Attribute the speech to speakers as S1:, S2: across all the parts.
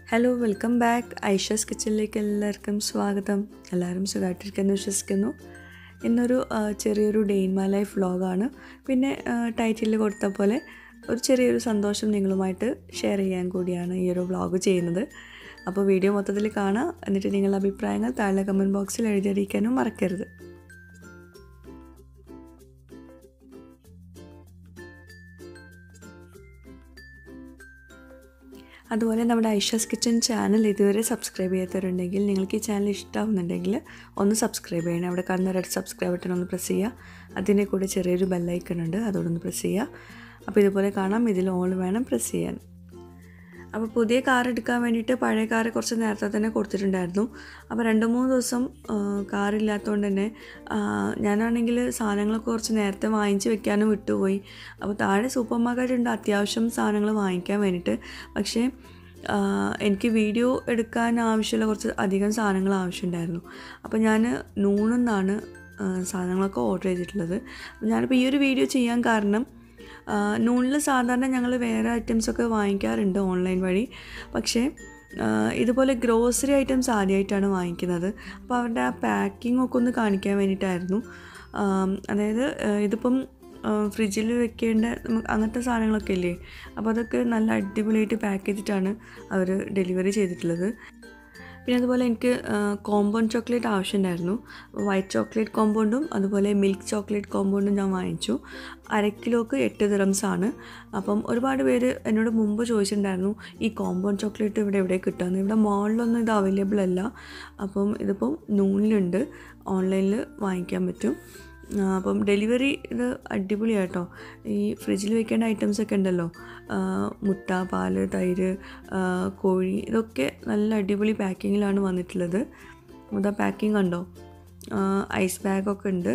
S1: hello welcome back ഐഷസ് കിച്ചണിലേക്ക് എല്ലാവർക്കും സ്വാഗതം എല്ലാവരും സുഖമായിട്ടിരിക്കുമെന്ന് വിശ്വസിക്കുന്നു ഇന്നൊരു ആ, ചെറിയൊരു ഡേ ഇൻ മൈ ലൈഫ് വ്ളോഗാണ് പിന്നെ ടൈറ്റിൽ കൊടുത്ത പോലെ ഒരു ചെറിയൊരു സന്തോഷം നിങ്ങളുമായിട്ട് ഷെയർ ചെയ്യാൻ കൂടിയാണ് ഈ ഒരു വ്ളോഗ് ചെയ്യുന്നത് അപ്പോൾ വീഡിയോ മൊത്തത്തിൽ കാണാം എന്നിട്ട് നിങ്ങളുടെ അഭിപ്രായങ്ങൾ താഴെ കമൻറ്റ് ബോക്സിൽ എഴുതിയറിയിക്കാനും മറക്കരുത് അതുപോലെ നമ്മുടെ ഐഷസ് കിച്ചൺ ചാനൽ ഇതുവരെ സബ്സ്ക്രൈബ് ചെയ്യാത്തവരുണ്ടെങ്കിൽ നിങ്ങൾക്ക് ഈ ചാനൽ ഇഷ്ടമാവുന്നുണ്ടെങ്കിൽ ഒന്ന് സബ്സ്ക്രൈബ് ചെയ്യണം അവിടെ കാണുന്ന റെഡ് സബ്സ്ക്രൈബ് ബട്ടൺ ഒന്ന് പ്രസ് ചെയ്യുക അതിൻ്റെ കൂടെ ചെറിയൊരു ബെല്ലൈക്കൺ ഉണ്ട് അതോടൊന്ന് പ്രസ് ചെയ്യുക അപ്പോൾ ഇതുപോലെ കാണാം ഇതിൽ ഓൾ വേണം പ്രസ് ചെയ്യാൻ അപ്പോൾ പുതിയ കാർ എടുക്കാൻ വേണ്ടിയിട്ട് പഴയ കാർ കുറച്ച് നേരത്തെ തന്നെ കൊടുത്തിട്ടുണ്ടായിരുന്നു അപ്പോൾ രണ്ട് മൂന്ന് ദിവസം കാറില്ലാത്തതുകൊണ്ട് തന്നെ ആ, ഞാനാണെങ്കിൽ സാധനങ്ങളൊക്കെ കുറച്ച് നേരത്തെ വാങ്ങിച്ച് വെക്കാനും വിട്ടുപോയി അപ്പോൾ താഴെ സൂപ്പർ മാർക്കറ്റ് ഉണ്ട് അത്യാവശ്യം സാധനങ്ങൾ വാങ്ങിക്കാൻ വേണ്ടിയിട്ട് പക്ഷേ ആ, എനിക്ക് വീഡിയോ എടുക്കാൻ ആവശ്യമുള്ള കുറച്ച് അധികം സാധനങ്ങൾ ആവശ്യമുണ്ടായിരുന്നു അപ്പോൾ ഞാൻ നൂണിൽ നിന്നാണ് സാധനങ്ങളൊക്കെ ഓർഡർ ചെയ്തിട്ടുള്ളത് അപ്പോൾ ഞാനിപ്പോൾ ഈ ഒരു വീഡിയോ ചെയ്യാൻ കാരണം നൂണിൽ സാധാരണ ഞങ്ങൾ വേറെ ഐറ്റംസൊക്കെ വാങ്ങിക്കാറുണ്ട് ഓൺലൈൻ വഴി പക്ഷേ ആ, ഇതുപോലെ ഗ്രോസറി ഐറ്റംസ് ആദ്യമായിട്ടാണ് വാങ്ങിക്കുന്നത് അപ്പോൾ അവരുടെ ആ പാക്കിംഗ് ഒക്കെ ഒന്ന് കാണിക്കാൻ വേണ്ടിയിട്ടായിരുന്നു ആം, അതായത് ആ, ഇതിപ്പം ഫ്രിഡ്ജിൽ വെക്കേണ്ട നമുക്ക് അങ്ങനത്തെ സാധനങ്ങളൊക്കെ ഇല്ലേ അപ്പോൾ അതൊക്കെ നല്ല അടിപൊളിയായിട്ട് പാക്ക് ചെയ്തിട്ടാണ് അവർ ഡെലിവറി ചെയ്തിട്ടുള്ളത് പിന്നെ അതുപോലെ എനിക്ക് കോമ്പൗണ്ട് ചോക്ലേറ്റ് ആവശ്യമുണ്ടായിരുന്നു വൈറ്റ് ചോക്ലേറ്റ് കോമ്പൗണ്ടും അതുപോലെ മിൽക്ക് ചോക്ലേറ്റ് കോമ്പൗണ്ടും ഞാൻ വാങ്ങിച്ചു അര കിലോക്ക് എട്ട് ദിറംസ് ആണ് അപ്പം ഒരുപാട് പേര് എന്നോട് മുമ്പ് ചോദിച്ചിട്ടുണ്ടായിരുന്നു ഈ കോമ്പൗണ്ട് ചോക്ലേറ്റ് ഇവിടെ എവിടെ കിട്ടുമെന്ന് ഇവിടെ മോളിലൊന്നും ഇത് അവൈലബിൾ അല്ല അപ്പം ഇതിപ്പം നൂണിലുണ്ട് ഓൺലൈനിൽ വാങ്ങിക്കാൻ പറ്റും ആ, അപ്പം ഡെലിവറി ഇത് അടിപൊളിയാട്ടോ ഈ ഫ്രിഡ്ജിൽ വെക്കേണ്ട ഐറ്റംസ് ഒക്കെ ഉണ്ടല്ലോ ആ, മുട്ട പാല് തൈര് ആ, കോഴി ഇതൊക്കെ നല്ല അടിപൊളി പാക്കിങ്ങിലാണ് വന്നിട്ടുള്ളത് ഇതാ പാക്കിംഗ് കണ്ടോ ഐസ് ബാഗൊക്കെ ഉണ്ട്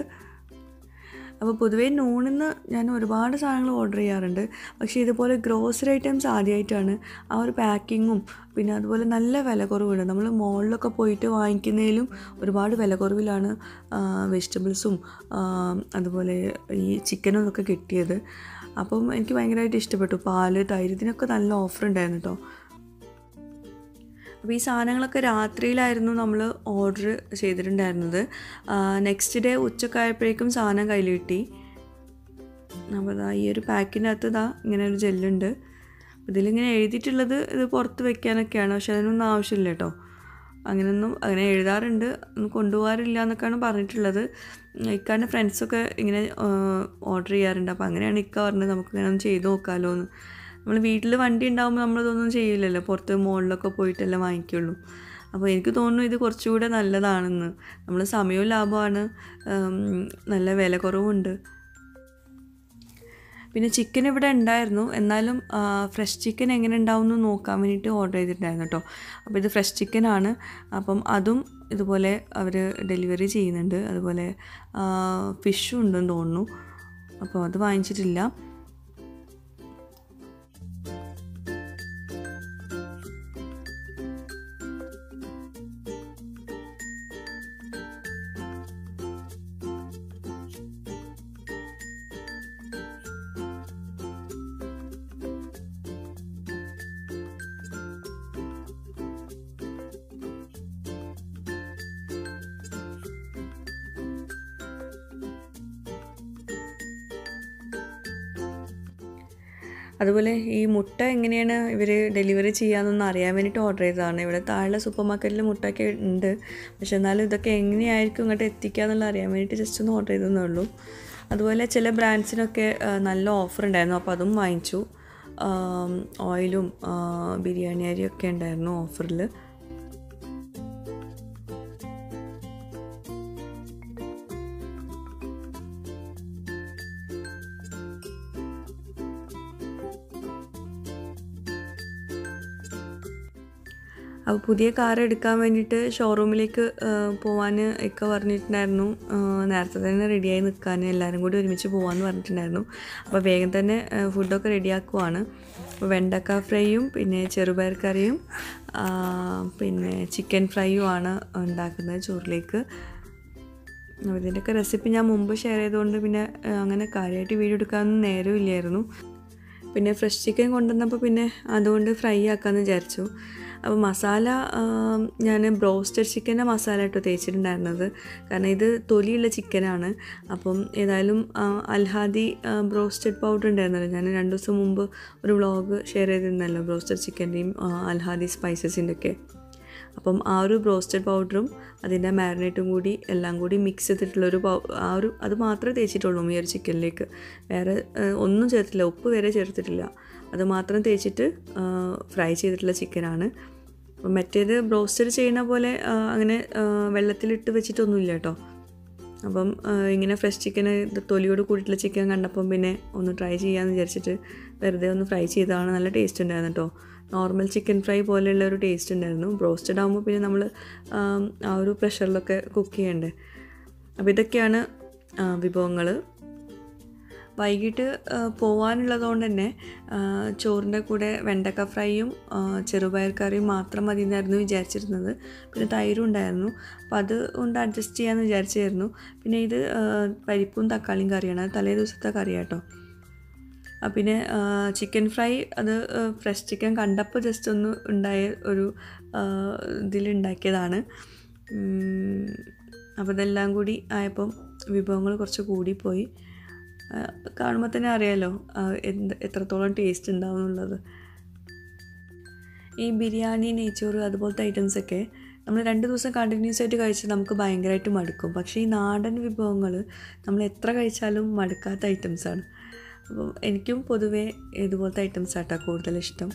S1: അപ്പോൾ പൊതുവേ നൂണിൽ നിന്ന് ഞാൻ ഒരുപാട് സാധനങ്ങൾ ഓർഡർ ചെയ്യാറുണ്ട് പക്ഷേ ഇതുപോലെ ഗ്രോസറി ഐറ്റംസ് ആദ്യമായിട്ടാണ് ആ ഒരു പാക്കിങ്ങും പിന്നെ അതുപോലെ നല്ല വില കുറവുണ്ട് നമ്മൾ മോളിലൊക്കെ പോയിട്ട് വാങ്ങിക്കുന്നതിലും ഒരുപാട് വില കുറവിലാണ് വെജിറ്റബിൾസും അതുപോലെ ഈ ചിക്കനും ഒക്കെ കിട്ടിയത് അപ്പം എനിക്ക് ഭയങ്കരമായിട്ട് ഇഷ്ടപ്പെട്ടു പാല് തൈര് ഇതിനൊക്കെ നല്ല ഓഫർ ഉണ്ടായിരുന്നു കേട്ടോ അപ്പോൾ ഈ സാധനങ്ങളൊക്കെ രാത്രിയിലായിരുന്നു നമ്മൾ ഓർഡർ ചെയ്തിട്ടുണ്ടായിരുന്നത് നെക്സ്റ്റ് ഡേ ഉച്ചക്കായപ്പോഴേക്കും സാധനം കയ്യിൽ കിട്ടി അപ്പോൾ ഇതാ ഈ ഒരു പാക്കിനകത്ത് ഇതാ ഇങ്ങനെ ഒരു ജെല്ലുണ്ട് ഇതിലിങ്ങനെ എഴുതിയിട്ടുള്ളത് ഇത് പുറത്ത് വെക്കാനൊക്കെയാണ് പക്ഷെ അതിനൊന്നും ആവശ്യമില്ല കേട്ടോ അങ്ങനെയൊന്നും അങ്ങനെ എഴുതാറുണ്ട് ഒന്നും കൊണ്ടുപോകാറില്ല എന്നൊക്കെയാണ് പറഞ്ഞിട്ടുള്ളത് ഇക്കാൻ്റെ ഫ്രണ്ട്സൊക്കെ ഇങ്ങനെ ഓർഡർ ചെയ്യാറുണ്ട് അപ്പോൾ അങ്ങനെയാണ് ഇക്ക പറഞ്ഞത് നമുക്ക് ഇങ്ങനെ ഒന്ന് ചെയ്ത് നോക്കാമല്ലോ എന്ന് നമ്മൾ വീട്ടിൽ വണ്ടി ഉണ്ടാകുമ്പോൾ നമ്മളിതൊന്നും ചെയ്യില്ലല്ലോ പുറത്ത് മുകളിലൊക്കെ പോയിട്ടല്ലേ വാങ്ങിക്കുള്ളൂ അപ്പോൾ എനിക്ക് തോന്നുന്നു ഇത് കുറച്ചുകൂടെ നല്ലതാണെന്ന് നമ്മൾ സമയവും ലാഭമാണ് ഉം, നല്ല വില കുറവുണ്ട് പിന്നെ ചിക്കൻ ഇവിടെ ഉണ്ടായിരുന്നു എന്നാലും ഫ്രഷ് ചിക്കൻ എങ്ങനെ ഉണ്ടാവും എന്ന് നോക്കാൻ വേണ്ടിയിട്ട് ഓർഡർ ചെയ്തിട്ടുണ്ടായിരുന്നു കേട്ടോ അപ്പോൾ ഇത് ഫ്രഷ് ചിക്കൻ ആണ് അപ്പം അതും ഇതുപോലെ അവർ ഡെലിവറി ചെയ്യുന്നുണ്ട് അതുപോലെ ഫിഷും ഉണ്ടെന്ന് തോന്നുന്നു അപ്പോൾ അത് വാങ്ങിച്ചിട്ടില്ല അതുപോലെ ഈ മുട്ട എങ്ങനെയാണ് ഇവർ ഡെലിവറി ചെയ്യാമെന്നൊന്ന് അറിയാൻ വേണ്ടിയിട്ട് ഓർഡർ ചെയ്തതാണ് ഇവിടെ താഴെ സൂപ്പർ മാർക്കറ്റിൽ മുട്ടയൊക്കെ ഉണ്ട് പക്ഷെ എന്നാലും ഇതൊക്കെ എങ്ങനെയായിരിക്കും ഇങ്ങോട്ട് എത്തിക്കുക എന്നുള്ള അറിയാൻ വേണ്ടിയിട്ട് ജസ്റ്റ് ഒന്ന് ഓർഡർ ചെയ്തതേ ഉള്ളൂ അതുപോലെ ചില ബ്രാൻഡ്സിനൊക്കെ ആ, നല്ല ഓഫർ ഉണ്ടായിരുന്നു അപ്പോൾ അതും വാങ്ങിച്ചു ആം, ഓയിലും ആ, ബിരിയാണി അരിയൊക്കെ ഉണ്ടായിരുന്നു ഓഫറിൽ അപ്പോൾ പുതിയ കാർ എടുക്കാൻ വേണ്ടിയിട്ട് ഷോറൂമിലേക്ക് പോകാൻ ഒക്കെ പറഞ്ഞിട്ടുണ്ടായിരുന്നു ആ, നേരത്തെ തന്നെ റെഡിയായി നിൽക്കാൻ എല്ലാവരും കൂടി ഒരുമിച്ച് പോകാമെന്ന് പറഞ്ഞിട്ടുണ്ടായിരുന്നു അപ്പോൾ വേഗം തന്നെ ആ, ഫുഡൊക്കെ റെഡിയാക്കുവാണ് അപ്പോൾ വെണ്ടക്ക ഫ്രൈയും പിന്നെ ചെറുപയർ കറിയും ആ, പിന്നെ ചിക്കൻ ഫ്രൈയും ആണ് ഉണ്ടാക്കുന്നത് ചോറിലേക്ക് അപ്പോൾ ഇതിൻ്റെയൊക്കെ റെസിപ്പി ഞാൻ മുമ്പ് ഷെയർ ചെയ്തുകൊണ്ട് പിന്നെ ആ, അങ്ങനെ കാര്യമായിട്ട് വീഡിയോ എടുക്കാനൊന്നും നേരവും ഇല്ലായിരുന്നു പിന്നെ ഫ്രഷ് ചിക്കൻ കൊണ്ടുവന്നപ്പോൾ പിന്നെ അതുകൊണ്ട് ഫ്രൈ ആക്കാമെന്ന് വിചാരിച്ചു അപ്പോൾ മസാല ഞാൻ ബ്രോസ്റ്റഡ് ചിക്കൻ്റെ മസാല കേട്ടോ തേച്ചിട്ടുണ്ടായിരുന്നത് കാരണം ഇത് തൊലിയുള്ള ചിക്കനാണ് അപ്പം ഏതായാലും ആ, അൽഹാദി ബ്രോസ്റ്റഡ് പൗഡർ ഉണ്ടായിരുന്നല്ലോ ഞാൻ രണ്ട് ദിവസം മുമ്പ് ഒരു വ്ളോഗ് ഷെയർ ചെയ്തിരുന്നല്ലോ ബ്രോസ്റ്റഡ് ചിക്കൻ്റെയും അൽഹാദി സ്പൈസസിൻ്റെ ഒക്കെ അപ്പം ആ ഒരു ബ്രോസ്റ്റഡ് പൗഡറും അതിൻ്റെ മാരിനേറ്റും കൂടി എല്ലാം കൂടി മിക്സ് ചെയ്തിട്ടുള്ളൊരു പൗ ആ ഒരു അത് മാത്രമേ തേച്ചിട്ടുള്ളൂ ഈ ഒരു ചിക്കനിലേക്ക് വേറെ ആ, ഒന്നും ചേർത്തില്ല ഉപ്പ് വരെ ചേർത്തിട്ടില്ല അത് മാത്രം തേച്ചിട്ട് ഫ്രൈ ചെയ്തിട്ടുള്ള ചിക്കനാണ് അപ്പം മറ്റേത് ബ്രോസ്റ്റഡ് ചെയ്യുന്ന പോലെ ആ, അങ്ങനെ ആ, വെള്ളത്തിലിട്ട് വെച്ചിട്ടൊന്നുമില്ല കേട്ടോ അപ്പം ആ, ഇങ്ങനെ ഫ്രഷ് ചിക്കൻ തൊലിയോട് കൂടിയിട്ടുള്ള ചിക്കൻ കണ്ടപ്പം പിന്നെ ഒന്ന് ട്രൈ ചെയ്യാമെന്ന് വിചാരിച്ചിട്ട് വെറുതെ ഒന്ന് ഫ്രൈ ചെയ്തതാണ് നല്ല ടേസ്റ്റ് ഉണ്ടായിരുന്നു കേട്ടോ നോർമൽ ചിക്കൻ ഫ്രൈ പോലെയുള്ള ഒരു ടേസ്റ്റ് ഉണ്ടായിരുന്നു ബ്രോസ്റ്റഡ് ആകുമ്പോൾ പിന്നെ നമ്മൾ ആ ഒരു പ്രഷറിലൊക്കെ കുക്ക് ചെയ്യണ്ടേ അപ്പോൾ ഇതൊക്കെയാണ് വിഭവങ്ങൾ വൈകിട്ട് ആ, പോവാനുള്ളതുകൊണ്ട് തന്നെ ആ, ചോറിൻ്റെ കൂടെ വെണ്ടക്ക ഫ്രൈയും ആ, ചെറുപയർ കറിയും മാത്രം മതി എന്നായിരുന്നു വിചാരിച്ചിരുന്നത് പിന്നെ തൈരും ഉണ്ടായിരുന്നു അപ്പോൾ അത് കൊണ്ട് അഡ്ജസ്റ്റ് ചെയ്യാമെന്ന് വിചാരിച്ചായിരുന്നു പിന്നെ ഇത് ആ, പരിപ്പും തക്കാളിയും കറിയാണ് അത് തലേ ദിവസത്തെ കറിയാട്ടോ ആ, പിന്നെ ചിക്കൻ ഫ്രൈ അത് ഫ്രഷ് ചിക്കൻ കണ്ടപ്പോൾ ജസ്റ്റ് ഒന്ന് ഉണ്ടായ ഒരു ഇതിലുണ്ടാക്കിയതാണ് അപ്പോൾ ഇതെല്ലാം കൂടി ആയപ്പം വിഭവങ്ങൾ കുറച്ച് കൂടിപ്പോയി കാണുമ്പോൾ തന്നെ അറിയാലോ ആ, എന്ത് എത്രത്തോളം ടേസ്റ്റ് ഉണ്ടാവും എന്നുള്ളത് ഈ ബിരിയാണി നെയ്ച്ചോറ് അതുപോലത്തെ ഐറ്റംസൊക്കെ നമ്മൾ രണ്ട് ദിവസം കണ്ടിന്യൂസ് ആയിട്ട് കഴിച്ചാൽ നമുക്ക് ഭയങ്കരമായിട്ട് മടുക്കും പക്ഷേ ഈ നാടൻ വിഭവങ്ങൾ നമ്മൾ എത്ര കഴിച്ചാലും മടുക്കാത്ത ഐറ്റംസാണ് അപ്പം എനിക്കും പൊതുവേ ഇതുപോലത്തെ ഐറ്റംസ് ആട്ടോ കൂടുതൽ ഇഷ്ടം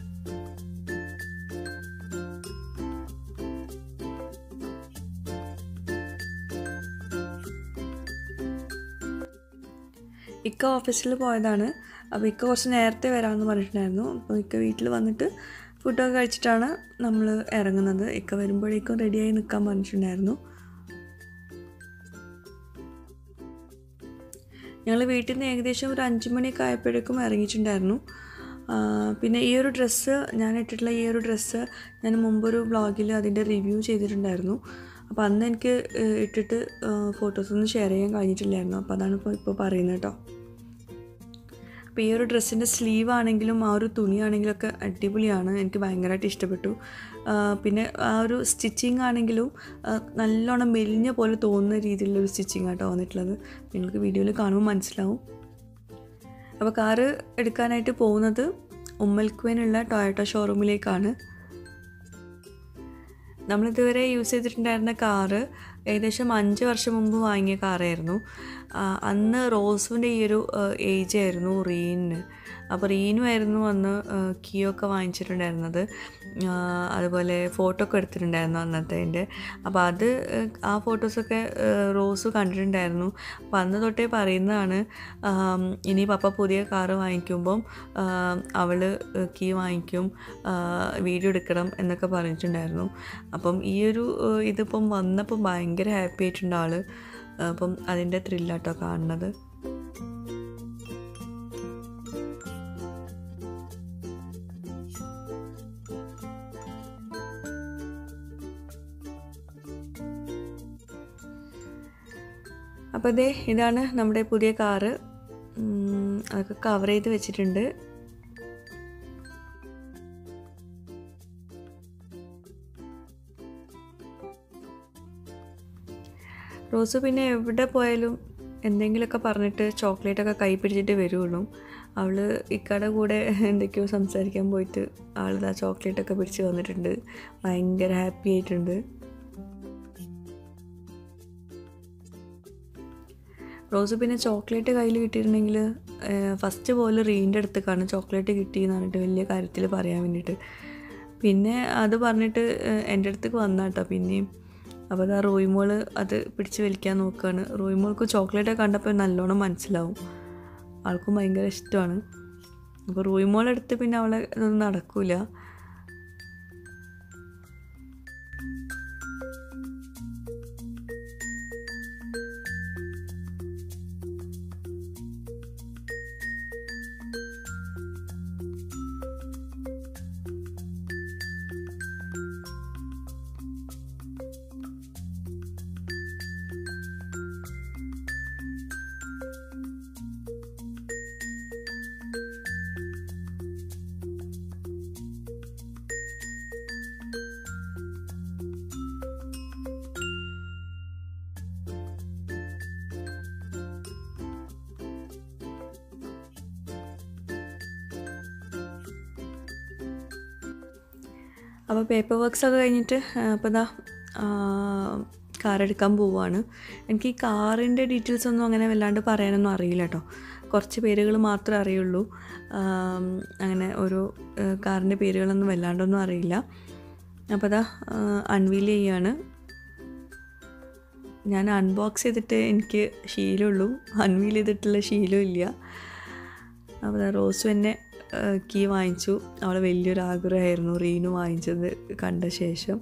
S1: ഇക്ക ഓഫീസിൽ പോയതാണ് അപ്പോൾ ഇക്ക കുറച്ച് നേരത്തെ വരാമെന്ന് പറഞ്ഞിട്ടുണ്ടായിരുന്നു അപ്പോൾ ഇക്ക വീട്ടിൽ വന്നിട്ട് ഫുഡൊക്കെ കഴിച്ചിട്ടാണ് നമ്മൾ ഇറങ്ങുന്നത് ഇക്ക വരുമ്പോഴേക്കും റെഡിയായി നിൽക്കാൻ പറഞ്ഞിട്ടുണ്ടായിരുന്നു ഞങ്ങൾ വീട്ടിൽ നിന്ന് ഏകദേശം ഒരു അഞ്ച് മണിയൊക്കെ ആയപ്പോഴേക്കും ഇറങ്ങിയിട്ടുണ്ടായിരുന്നു ആ, പിന്നെ ഈ ഒരു ഡ്രസ്സ് ഞാൻ ഇട്ടിട്ടുള്ള ഈ ഒരു ഡ്രസ്സ് ഞാൻ മുമ്പൊരു വ്ളോഗിൽ അതിൻ്റെ റിവ്യൂ ചെയ്തിട്ടുണ്ടായിരുന്നു അപ്പോൾ അന്ന് എനിക്ക് ഏഹ്, ഇട്ടിട്ട് ഫോട്ടോസൊന്നും ഷെയർ ചെയ്യാൻ കഴിഞ്ഞിട്ടില്ലായിരുന്നു അപ്പോൾ അതാണ് ഇപ്പോൾ ഇപ്പോൾ പറയുന്നത് കേട്ടോ അപ്പോൾ ഈ ഒരു ഡ്രസ്സിൻ്റെ സ്ലീവ് ആണെങ്കിലും ആ ഒരു തുണിയാണെങ്കിലും ഒക്കെ അടിപൊളിയാണ് എനിക്ക് ഭയങ്കരമായിട്ട് ഇഷ്ടപ്പെട്ടു ആ, പിന്നെ ആ ഒരു സ്റ്റിച്ചിങ് ആണെങ്കിലും ആ, നല്ലോണം മെലിഞ്ഞ പോലെ തോന്നുന്ന രീതിയിലുള്ള സ്റ്റിച്ചിങ് ആട്ടോ വന്നിട്ടുള്ളത് നിങ്ങൾക്ക് വീഡിയോയിൽ കാണുമ്പോൾ മനസ്സിലാവും അപ്പോൾ കാറ് എടുക്കാനായിട്ട് പോകുന്നത് ഉമ്മൽക്കുവനുള്ള ടൊയോട്ട ഷോറൂമിലേക്കാണ് നമ്മളിതുവരെ യൂസ് ചെയ്തിട്ടുണ്ടായിരുന്ന കാറ് ഏകദേശം അഞ്ച് വർഷം മുമ്പ് വാങ്ങിയ കാറായിരുന്നു ആ, അന്ന് റോസുവിൻ്റെ ഈ ഒരു ഏജ് ആയിരുന്നു റീനിന് അപ്പോൾ റീനും ആയിരുന്നു അന്ന് കിയോ ഒക്കെ വാങ്ങിച്ചിട്ടുണ്ടായിരുന്നത് ആ, അതുപോലെ ഫോട്ടോ ഒക്കെ എടുത്തിട്ടുണ്ടായിരുന്നു അന്നത്തെ അപ്പോൾ അത് ആ, ആ ഫോട്ടോസൊക്കെ ആ, റോസ് കണ്ടിട്ടുണ്ടായിരുന്നു അപ്പോൾ അന്ന് തൊട്ടേ പറയുന്നതാണ് ആം, ഇനി പപ്പ പുതിയ കാറ് വാങ്ങിക്കുമ്പം അവൾ കീ വാങ്ങിക്കും ആ, വീഡിയോ എടുക്കണം എന്നൊക്കെ പറഞ്ഞിട്ടുണ്ടായിരുന്നു അപ്പം ഈ ഒരു ആ, ഇതിപ്പം വന്നപ്പം ഭയങ്കര ഹാപ്പി ആയിട്ടുണ്ട് ആള് അപ്പം അതിൻ്റെ ത്രില്ലാട്ടോ കാണുന്നത് അപ്പോൾ ഇതേ ഇതാണ് നമ്മുടെ പുതിയ കാറ് ഉം, അതൊക്കെ കവർ ചെയ്ത് വെച്ചിട്ടുണ്ട് റോസ് പിന്നെ എവിടെ പോയാലും എന്തെങ്കിലുമൊക്കെ പറഞ്ഞിട്ട് ചോക്ലേറ്റൊക്കെ കൈ പിടിച്ചിട്ട് വരുള്ളൂ അവൾ ഇക്കടെ കൂടെ എന്തൊക്കെയോ സംസാരിക്കാൻ പോയിട്ട് ആളിതാ ചോക്ലേറ്റൊക്കെ പിടിച്ച് വന്നിട്ടുണ്ട് ഭയങ്കര ഹാപ്പി ആയിട്ടുണ്ട് റോസ് പിന്നെ ചോക്ലേറ്റ് കയ്യിൽ കിട്ടിയിട്ടുണ്ടെങ്കിൽ ഫസ്റ്റ് പോലെ റീൻ്റെ അടുത്തേക്കാണ് ചോക്ലേറ്റ് കിട്ടിയെന്ന് പറഞ്ഞിട്ട് വലിയ കാര്യത്തിൽ പറയാൻ വേണ്ടിയിട്ട് പിന്നെ അത് പറഞ്ഞിട്ട് ഏഹ്, എൻ്റെ അടുത്തേക്ക് വന്നാട്ടോ പിന്നെയും അപ്പോൾ അതാ റോയിമോൾ അത് പിടിച്ച് വലിക്കാൻ നോക്കുകയാണ് റോയിമോൾക്ക് ചോക്ലേറ്റ് കണ്ടപ്പോൾ നല്ലോണം മനസ്സിലാവും ആൾക്കും ഭയങ്കര ഇഷ്ടമാണ് അപ്പോൾ റോയിമോളെടുത്ത് പിന്നെ അവളെ ഇതൊന്നും നടക്കൂല അപ്പോൾ പേപ്പർ വർക്ക്സ് ഒക്കെ കഴിഞ്ഞിട്ട് അപ്പോൾ ഇതാ കാർ എടുക്കാൻ പോവുകയാണ് എനിക്ക് ഈ കാറിൻ്റെ ഡീറ്റെയിൽസ് ഒന്നും അങ്ങനെ വല്ലാണ്ട് പറയാനൊന്നും അറിയില്ല കേട്ടോ കുറച്ച് പേരുകൾ മാത്രമേ അറിയുള്ളൂ ആം, അങ്ങനെ ഓരോ കാറിൻ്റെ പേരുകളൊന്നും വല്ലാണ്ടൊന്നും അറിയില്ല അപ്പോൾ അതാ അൺവീൽ ചെയ്യാണ് ഞാൻ അൺബോക്സ് ചെയ്തിട്ട് എനിക്ക് ശീലമുള്ളൂ അൺവീൽ ചെയ്തിട്ടുള്ള ശീലം ഇല്ല അപ്പോൾ ദാ റോസു എന്നെ കീ വാങ്ങിച്ചു അവളെ വലിയൊരു ആഗ്രഹമായിരുന്നു റീനു വാങ്ങിച്ചത് കണ്ട ശേഷം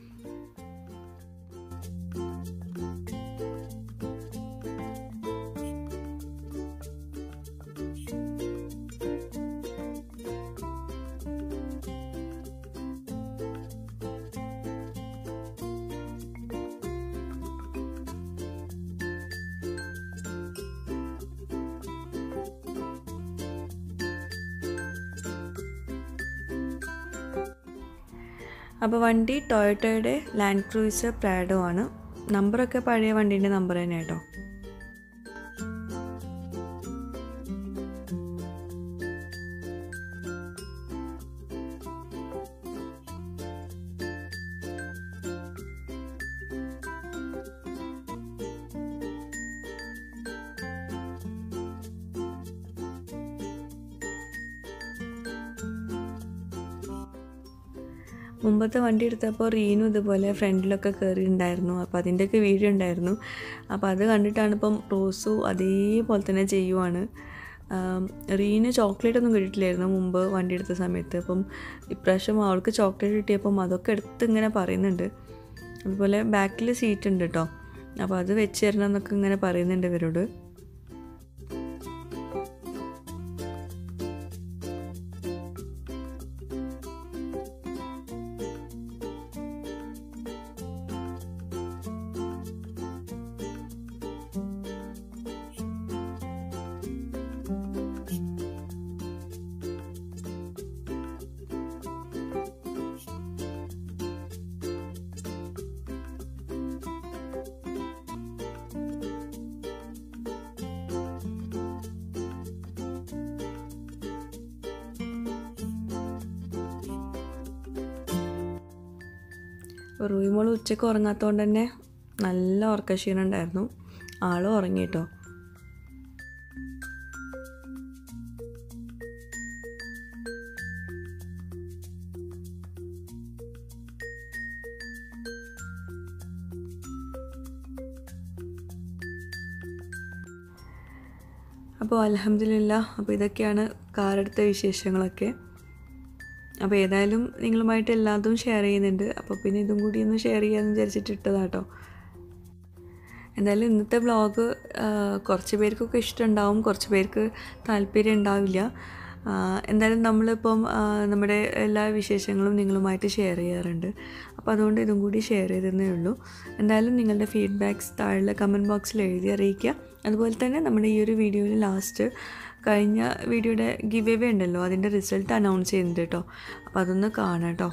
S1: അപ്പോൾ വണ്ടി ടൊയോട്ടയുടെ ലാൻഡ് ക്രൂയിസർ പ്രാഡോ ആണ് നമ്പറൊക്കെ പഴയ വണ്ടീൻ്റെ നമ്പർ തന്നെ കേട്ടോ മുമ്പത്തെ വണ്ടി എടുത്തപ്പോൾ റീനു ഇതുപോലെ ഫ്രണ്ടിലൊക്കെ കയറിയിട്ടുണ്ടായിരുന്നു അപ്പോൾ അതിൻ്റെയൊക്കെ വീഡിയോ ഉണ്ടായിരുന്നു അപ്പോൾ അത് കണ്ടിട്ടാണ് ഇപ്പം റോസു അതേപോലെ തന്നെ ചെയ്യുവാണ് ആം, റീന് ചോക്ലേറ്റ് ഒന്നും കിട്ടിയിട്ടില്ലായിരുന്നു മുമ്പ് വണ്ടി എടുത്ത സമയത്ത് അപ്പം ഇപ്രാവശ്യം അവൾക്ക് ചോക്ലേറ്റ് കിട്ടിയപ്പം അതൊക്കെ എടുത്ത് ഇങ്ങനെ പറയുന്നുണ്ട് അതുപോലെ ബാക്കിൽ സീറ്റ് ഉണ്ട് കേട്ടോ അപ്പോൾ അത് വെച്ച് തരണം എന്നൊക്കെ ഇങ്ങനെ പറയുന്നുണ്ട് ഇവരോട് റൂയിമോൾ ഉച്ചയ്ക്ക് ഉറങ്ങാത്തതുകൊണ്ട് തന്നെ നല്ല ഉറക്കക്ഷീണം ഉണ്ടായിരുന്നു ആളും ഉറങ്ങി കേട്ടോ അപ്പോൾ അലഹമില്ല അപ്പോൾ ഇതൊക്കെയാണ് കാറെടുത്ത വിശേഷങ്ങളൊക്കെ അപ്പോൾ ഏതായാലും നിങ്ങളുമായിട്ട് എല്ലാതും ഷെയർ ചെയ്യുന്നുണ്ട് അപ്പോൾ പിന്നെ ഇതും കൂടി ഒന്ന് ഷെയർ ചെയ്യാമെന്ന് വിചാരിച്ചിട്ട് ഇട്ടതാട്ടോ എന്തായാലും ഇന്നത്തെ വ്ളോഗ് കുറച്ച് പേർക്കൊക്കെ ഇഷ്ടമുണ്ടാവും കുറച്ച് പേർക്ക് താല്പര്യം ഉണ്ടാവില്ല ആ, എന്തായാലും നമ്മളിപ്പം ആ, നമ്മുടെ എല്ലാ വിശേഷങ്ങളും നിങ്ങളുമായിട്ട് ഷെയർ ചെയ്യാറുണ്ട് അപ്പോൾ അതുകൊണ്ട് ഇതും കൂടി ഷെയർ ചെയ്തതേ ഉള്ളൂ എന്തായാലും നിങ്ങളുടെ ഫീഡ്ബാക്ക്സ് താഴെ കമൻറ്റ് ബോക്സിൽ എഴുതി അറിയിക്കുക അതുപോലെ തന്നെ നമ്മുടെ ഈ ഒരു വീഡിയോയിൽ ലാസ്റ്റ് കഴിഞ്ഞ വീഡിയോയുടെ ഗിവ് എവേ ഉണ്ടല്ലോ അതിൻ്റെ റിസൾട്ട് അനൗൺസ് ചെയ്യുന്നുണ്ട് കേട്ടോ അപ്പോൾ അതൊന്ന് കാണാം കേട്ടോ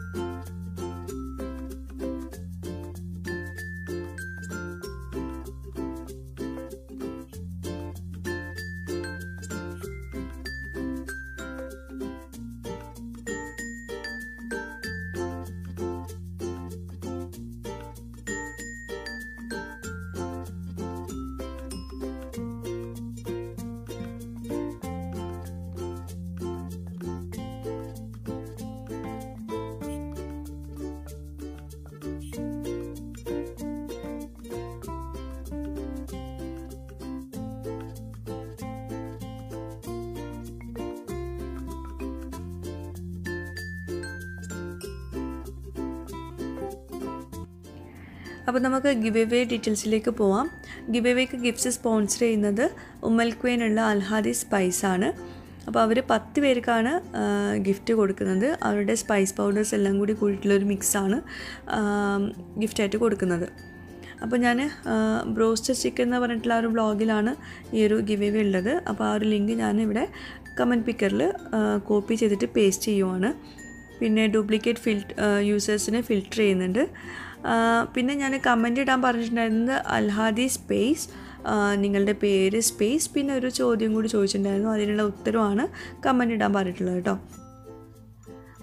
S1: അപ്പോൾ നമുക്ക് ഗിവ് എവേ ഡീറ്റെയിൽസിലേക്ക് പോവാം ഗിവ് എവേക്ക് ഗിഫ്റ്റ്സ് സ്പോൺസർ ചെയ്യുന്നത് ഉമ്മൽക്വേനുള്ള അൽഹാദി സ്പൈസ് ആണ് അപ്പോൾ അവർ പത്ത് പേർക്കാണ് ഗിഫ്റ്റ് കൊടുക്കുന്നത് അവരുടെ സ്പൈസ് പൗഡേഴ്സ് എല്ലാം കൂടി കൂടിയിട്ടുള്ളൊരു മിക്സാണ് ഗിഫ്റ്റായിട്ട് കൊടുക്കുന്നത് അപ്പോൾ ഞാൻ ബ്രോസ്റ്റർ ചിക്കൻ എന്ന് പറഞ്ഞിട്ടുള്ള ആ ഒരു ബ്ലോഗിലാണ് ഈ ഒരു ഗിവ് എവേ ഉള്ളത് അപ്പോൾ ആ ഒരു ലിങ്ക് ഞാനിവിടെ കമൻറ്റ് പിക്കറിൽ കോപ്പി ചെയ്തിട്ട് പേസ്റ്റ് ചെയ്യുവാണ് പിന്നെ ഡ്യൂപ്ലിക്കേറ്റ് ഫിൽ യൂസേഴ്സിനെ ഫിൽറ്റർ ചെയ്യുന്നുണ്ട് ആ, പിന്നെ ഞാൻ കമൻ്റ് ഇടാൻ പറഞ്ഞിട്ടുണ്ടായിരുന്നത് അൽഹാദി സ്പേസ് ആ, നിങ്ങളുടെ പേര് സ്പേസ് പിന്നെ ഒരു ചോദ്യം കൂടി ചോദിച്ചിട്ടുണ്ടായിരുന്നു അതിനുള്ള ഉത്തരവാണ് കമൻ്റ് ഇടാൻ പറഞ്ഞിട്ടുള്ളത് കേട്ടോ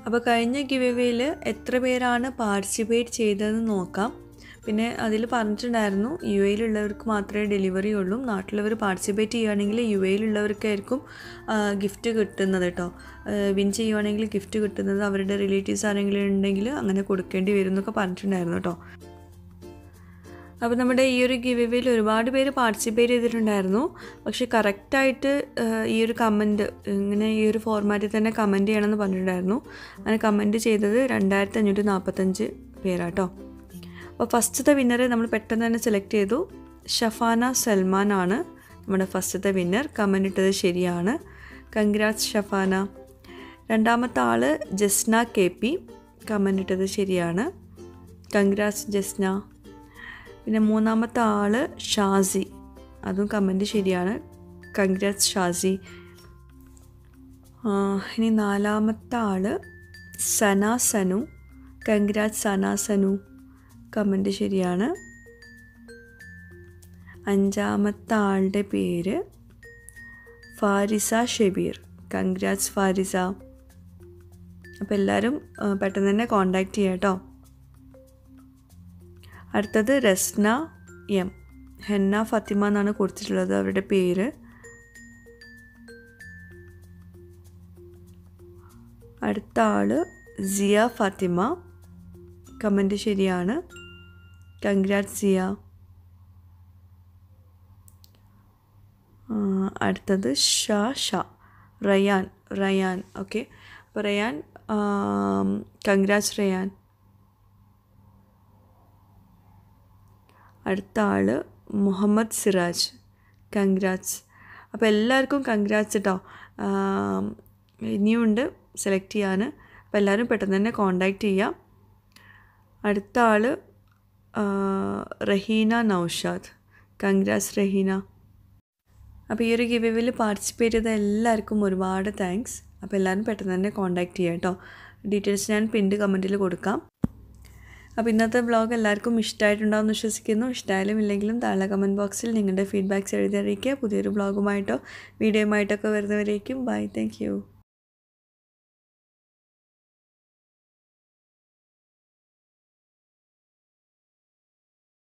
S1: അപ്പോൾ കഴിഞ്ഞ ഗിവ് എത്ര പേരാണ് പാർട്ടിസിപ്പേറ്റ് ചെയ്തതെന്ന് നോക്കാം പിന്നെ അതിൽ പറഞ്ഞിട്ടുണ്ടായിരുന്നു യു എയിലുള്ളവർക്ക് മാത്രമേ ഡെലിവറി ഉള്ളൂ നാട്ടിലുള്ളവർ പാർട്ടിസിപ്പേറ്റ് ചെയ്യുകയാണെങ്കിൽ യു എയിലുള്ളവർക്കായിരിക്കും ഗിഫ്റ്റ് കിട്ടുന്നത് കേട്ടോ വിൻ ചെയ്യുവാണെങ്കിൽ ഗിഫ്റ്റ് കിട്ടുന്നത് അവരുടെ റിലേറ്റീവ്സ് ആരെങ്കിലും ഉണ്ടെങ്കിൽ അങ്ങനെ കൊടുക്കേണ്ടി വരും എന്നൊക്കെ പറഞ്ഞിട്ടുണ്ടായിരുന്നു കേട്ടോ അപ്പോൾ നമ്മുടെ ഈ ഒരു ഗിവ് ഒരുപാട് പേര് പാർട്ടിസിപ്പേറ്റ് ചെയ്തിട്ടുണ്ടായിരുന്നു പക്ഷേ കറക്റ്റായിട്ട് ഈ ഒരു കമൻറ്റ് ഇങ്ങനെ ഈ ഒരു ഫോർമാറ്റിൽ തന്നെ കമൻറ്റ് ചെയ്യണമെന്ന് പറഞ്ഞിട്ടുണ്ടായിരുന്നു അങ്ങനെ കമൻറ്റ് ചെയ്തത് രണ്ടായിരത്തി അഞ്ഞൂറ്റി നാൽപ്പത്തഞ്ച് പേരാട്ടോ അപ്പോൾ ഫസ്റ്റത്തെ വിന്നറെ നമ്മൾ പെട്ടെന്ന് തന്നെ സെലക്ട് ചെയ്തു ഷഫാന സൽമാൻ ആണ് നമ്മുടെ ഫസ്റ്റത്തെ വിന്നർ കമൻ്റ് ഇട്ടത് ശരിയാണ് കൺഗ്രാറ്റ്സ് ഷഫാന രണ്ടാമത്തെ ആൾ ജസ്ന കെ പി കമൻ്റ് ഇട്ടത് ശരിയാണ് കൺഗ്രാറ്റ്സ് ജസ്ന പിന്നെ മൂന്നാമത്തെ ആൾ ഷാസി അതും കമൻറ്റ് ശരിയാണ് കൺഗ്രാറ്റ്സ് ഷാസി ഇനി നാലാമത്തെ ആൾ സന സനു കൺഗ്രാറ്റ്സ് സന സനു കമൻറ്റ് ശരിയാണ് അഞ്ചാമത്തെ ആളുടെ പേര് ഫാരിസ ഷെബീർ കൺഗ്രാറ്റ്സ് ഫാരിസ അപ്പോൾ എല്ലാവരും പെട്ടെന്ന് തന്നെ കോണ്ടാക്ട് ചെയ്യാം കേട്ടോ അടുത്തത് രസ്ന എം ഹെന്ന ഫത്തിമ എന്നാണ് കൊടുത്തിട്ടുള്ളത് അവരുടെ പേര് അടുത്ത ആൾ സിയ ഫാത്തിമ കമൻറ്റ് ശരിയാണ് കൺഗ്രാറ്റ്സ് സിയ അടുത്തത് ഷാ ഷാ റയാൻ റയാൻ ഓക്കെ അപ്പോൾ റയാൻ കൺഗ്രാറ്റ്സ് റയാൻ അടുത്ത ആൾ മുഹമ്മദ് സിറാജ് കൺഗ്രാറ്റ്സ് അപ്പോൾ എല്ലാവർക്കും കൺഗ്രാറ്റ്സ് കേട്ടോ ഇനിയുമുണ്ട് സെലക്ട് ചെയ്യാൻ അപ്പോൾ എല്ലാവരും പെട്ടെന്ന് തന്നെ കോണ്ടാക്ട് ചെയ്യാം അടുത്ത ആൾ റഹീന നൗഷാദ് കൺഗ്രാറ്റ്സ് റഹീന അപ്പോൾ ഈ ഒരു ഗിവിവിൽ പാർട്ടിസിപ്പേറ്റ് ചെയ്ത എല്ലാവർക്കും ഒരുപാട് താങ്ക്സ് അപ്പോൾ എല്ലാവരും പെട്ടെന്ന് തന്നെ കോണ്ടാക്ട് ചെയ്യാം കേട്ടോ ഡീറ്റെയിൽസ് ഞാൻ പിൻഡ് കമൻറ്റിൽ കൊടുക്കാം അപ്പോൾ ഇന്നത്തെ വ്ളോഗ് എല്ലാവർക്കും ഇഷ്ടമായിട്ടുണ്ടാവുമെന്ന് വിശ്വസിക്കുന്നു ഇഷ്ടമായാലും ഇല്ലെങ്കിലും താഴെ കമൻറ്റ് ബോക്സിൽ നിങ്ങളുടെ ഫീഡ്ബാക്ക്സ് എഴുതി അറിയിക്കുക പുതിയൊരു വ്ളോഗുമായിട്ടോ വീഡിയോയുമായിട്ടൊക്കെ വരുന്നവരേക്കും ബൈ താങ്ക്